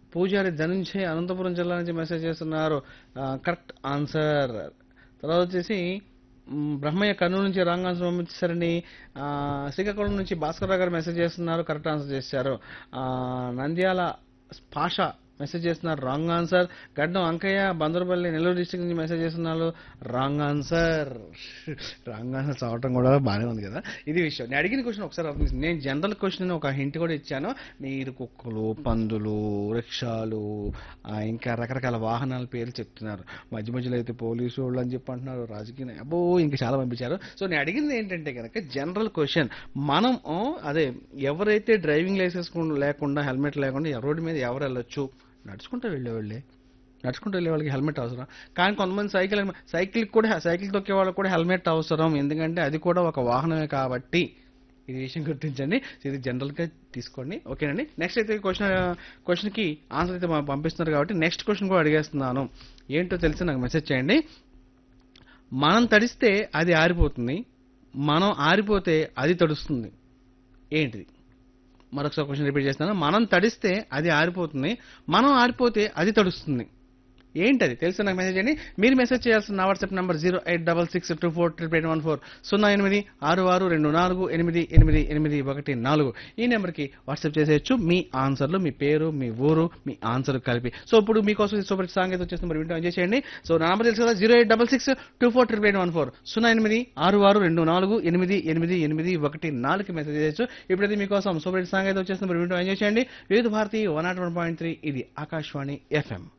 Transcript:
పూజారి ధనుంజయ్ అనంతపురం జిల్లా నుంచి మెసేజ్ చేస్తున్నారు కరెక్ట్ ఆన్సర్ తర్వాత వచ్చేసి మ్, బ్రహ్మయ్య కర్నూలు నుంచి రాంగ్ ఆన్సర్ పంపించారని ఆ, శ్రీకాకుళం నుంచి భాస్కర్ రావు గారు మెసేజ్ చేస్తున్నారు కరెక్ట్ ఆన్సర్ చేశారు ఆ, నంద్యాల పాష మెసేజ్ చేస్తున్నారు wrong answer Gaddam Ankaiah Bandarapalli Nellore district నుంచి మెసేజ్ చేస్తున్నారు రాంగ్ ఆన్సర్ రాంగ్ ఆన్సర్ చదవటం కూడా బాగానే ఉంది కదా ఇది విషయం నేను అడిగిన క్వశ్చన్ ఒకసారి ఆలోచించండి. నేను జనరల్ క్వశ్చన్ ఒక హింట్ కూడా ఇచ్చాను మీరు కుక్కలు పందులు రిక్షాలు ఆ, ఇంకా రకరకాల వాహనాల పేర్లు చెప్తున్నారు మధ్య మధ్యలో అయితే పోలీసు వాళ్ళు అని చెప్పి అంటున్నారు రాజకీయ నాయ- అబ్బో ఇంకా చాలా పంపించారు సో నేను అడిగింది ఏంటంటే కనుక జనరల్ క్వశ్చన్ మనం ఆ, అదే ఎవరైతే డ్రైవింగ్ లైసెన్స్ లేకుండా హెల్మెట్ లేకుండా రోడ్డు మీద ఎవరు వెళ్ళొచ్చు నడుచుకుంటూ వెళ్ళేవాళ్ళే నడుచుకుంటూ వెళ్ళే వాళ్ళకి హెల్మెట్ అవసరం కానీ కొంతమంది సైకిల్ సైకిల్ కూడా సైకిల్ తొక్కే వాళ్ళకి కూడా హెల్మెట్ అవసరం ఎందుకంటే అది కూడా ఒక వాహనమే కాబట్టి ఇది విషయం గుర్తించండి ఇది జనరల్గా తీసుకోండి ఓకేనండి నెక్స్ట్ అయితే క్వశ్చన్ క్వశ్చన్కి ఆన్సర్ అయితే మాకు పంపిస్తున్నారు కాబట్టి నెక్స్ట్ క్వశ్చన్ కూడా అడిగేస్తున్నాను ఏంటో తెలిసి నాకు మెసేజ్ చేయండి మనం తడిస్తే అది ఆరిపోతుంది మనం ఆరిపోతే అది తడుస్తుంది ఏంటిది మరొకసారి క్వశ్చన్ రిపీట్ చేస్తాను మనం తడిస్తే అది ఆరిపోతుంది మనం ఆరిపోతే అది తడుస్తుంది ఏంటది తెలిసి నాకు మెసేజ్ చేయండి మీరు మెసేజ్ చేయాల్సిన నా WhatsApp number zero eight double six two four triple eight one four సున్నా ఎనిమిది ఆరు ఆరు రెండు నాలుగు ఎనిమిది ఎనిమిది ఎనిమిది ఒకటి నాలుగు ఈ నెంబర్కి వాట్సాప్ చేసేయచ్చు మీ ఆన్సర్లు మీ పేరు మీ ఊరు మీ ఆన్సర్ కలిపి సో ఇప్పుడు మీకోసం సూపర్ సాంగ్ అయితే వచ్చేసి మరి వింటూ ఎంజాయ్ చేయండి సో నా నెంబర్ తెలుసు కదా zero eight double six two four triple eight one four సున్నా ఎనిమిది ఆరు ఆరు రెండు నాలుగు ఎనిమిది ఎనిమిది ఎనిమిది ఒకటి నాలుగు మెసేజ్ చేయొచ్చు ఇప్పుడైతే మీకోసం సూపర్ సాంగ్ అయితే వచ్చేసి మరి వింటూ ఎంజాయ్ చేయండి Vividh Bharati one naught one point three ఇది ఆకాశవాణి ఎఫ్ఎం